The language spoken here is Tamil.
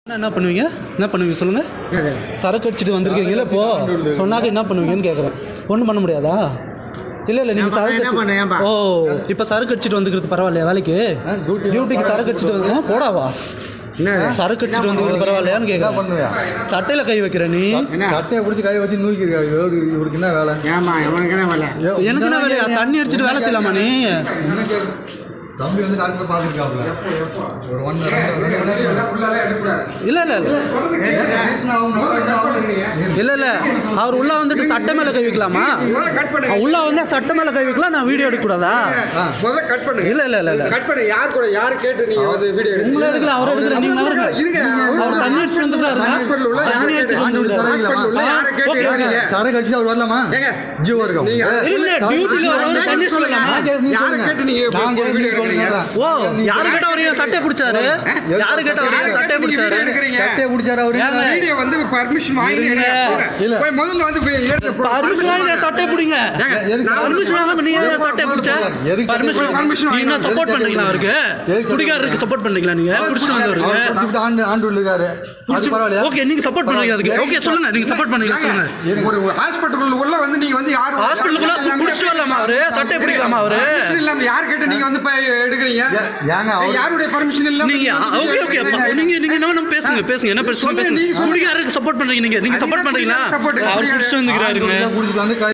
என்ன பண்ணுவீங்க என்ன பண்ணுவீங்க சொல்லுங்க சரக்கு அடிச்சுட்டு வந்திருக்கீங்களா இப்போ சொன்னாக்க என்ன பண்ணுவீங்கன்னு கேட்குறேன் ஒன்றும் பண்ண முடியாதா இல்லை இல்லை நீங்கள் சரக்கு என்ன பண்ண, ஏன்பா? அடிச்சு- ஓ இப்போ சரக்கு அடிச்சுட்டு வந்துக்கிறது பரவாயில்லையா வேலைக்கு டியூட்டிக்கு சரக்கு அடிச்சுட்டு வந்து ஆ, போடாவா சரக்கு அடிச்சுட்டு வந்துக்கிறது பரவாயில்லையான்னு என்ன கேட்குறேன் பண்ணுவியா சட்டையில் கை வைக்கிற நீ சட்டையை பிடிச்சி கை வச்சு நூக்கிருக்கா இவருக்கு என்ன வேலை ஏமா இவனுக்கு என்ன வேலை எனக்கு என்ன வேலையா தண்ணி அடிச்சுட்டு வேலை செய்யலாமா நீ என்ன கேக்கு? தம்பி வந்து டாக்டர் பார்த்துருக்காப்ல ஒரு ஒன் இல்லை இல்லை இல்லை இல்லை இல்லை அவர் உள்ள வந்துட்டு சட்டை மேலே கை வைக்கலாமா கட் பண்ணு உள்ள வந்தா சட்டை மேலே கை வைக்கலாம் நான் வீடியோ எடுக்கக்கூடாதா முதல்ல கட் பண்ணு இல்லை இல்லை இல்லை இல்லை கட் பண்ணு யார் கூட யார் கேட்டு நீங்க வந்து வீடியோ உங்களை எடுக்கல அவர் எடுக்கல நீங்க நகருங்க. இருங்க அவர் தண்ணி அடிச்சு வந்துக்கிறாரு ஹாஸ்பிடல் உள்ள யார் தண்ணி கேட்டு அடிச்சு வந்துக்கிறாரு. ஹாஸ்பிடல் உள்ள யாரை கேட்டு ஓகே, ஓகே. எடுக்கிறீங்க? சரக்கு அடிச்சு அவர் வரலாமா ஏங்க, ஜீவா இருக்கும் நீங்க- இல்ல, டியூட்டில வரவங்க தண்ணி சொல்லலாமா? யாரை கேட்டு நீங்க இப்போ வீடியோ எடுக்கிறீங்க? ஓ யாரு கேட்ட அவரையும் சட்டை பிடிச்சாரு யாரு கேட்ட யாரை அவரையும் சட்டை கேட்டு நீங்க பிடிச்சாரு வீடியோ எடுக்கிறீங்க? சட்டையை பிடிச்சாரு அவரு ஏங்க? வீடியோ வந்து பர்மிஷன் வாங்கி இருங்க. இல்ல. போய் முதல்ல வந்து போய் எடுத்து போ- பர்மிஷன் வாங்கி சட்டை பிடிங்க எதுக்கு? பர்மிஷன் வாங்க நீங்க ஏன் சட்டை பிடிச்ச எதுக்கு? பர்மிஷன் permission நீங்க என்ன வாங்கி சப்போர்ட் பண்றீங்களா அவருக்கு எதுக்கு? குடிகாரருக்கு சப்போர்ட் பண்றீங்களா நீங்க பிடிச்சிட்டு வந்தவருக்கு அவர் பிடிச்சிட்டு ஆண்டு ஆண்டு இருக்காரு அது பரவாயில்லையா ஓகே நீங்க சப்போர்ட் பண்றீங்க அதுக்கு ஓகே சொல்லுங்க நீங்க சப்போர்ட் பண்றீங்க சொல்லுங்க ஒரு ஹாஸ்பிட்டல் உள்ள வந்து நீங்க வந்து யார் ஹாஸ்பிட்டலுக்குள்ள பிடிச்சிட்டு வரலாமா அவரு சட்டை பிடிக்கலாமா அவரு Permission இல்லாம யார் கேட்டு நீங்க வந்து போய் எடுக்கிறீங்க ஏங்க அவர் யாருடைய பர்மிஷன் இல்லாம நீங்க ஓகே ஓகே நீங்க நீங்க என்ன வேணும் பேசுங்க பேசுங்க என்ன பேசுங்க சொல்லுங்க, பேசுங்க நீங்க சொல்லுங்க. குடிகாரருக்கு சப்போர்ட் பண்றீங்க நீங்க நீங்க அது சப்போர்ட் என்ன பண்றீங்களா support? அவர் பிடிச்சிட்டு வந்துக்கிறாருங்க பிடிச்சிட்டு வந்து கை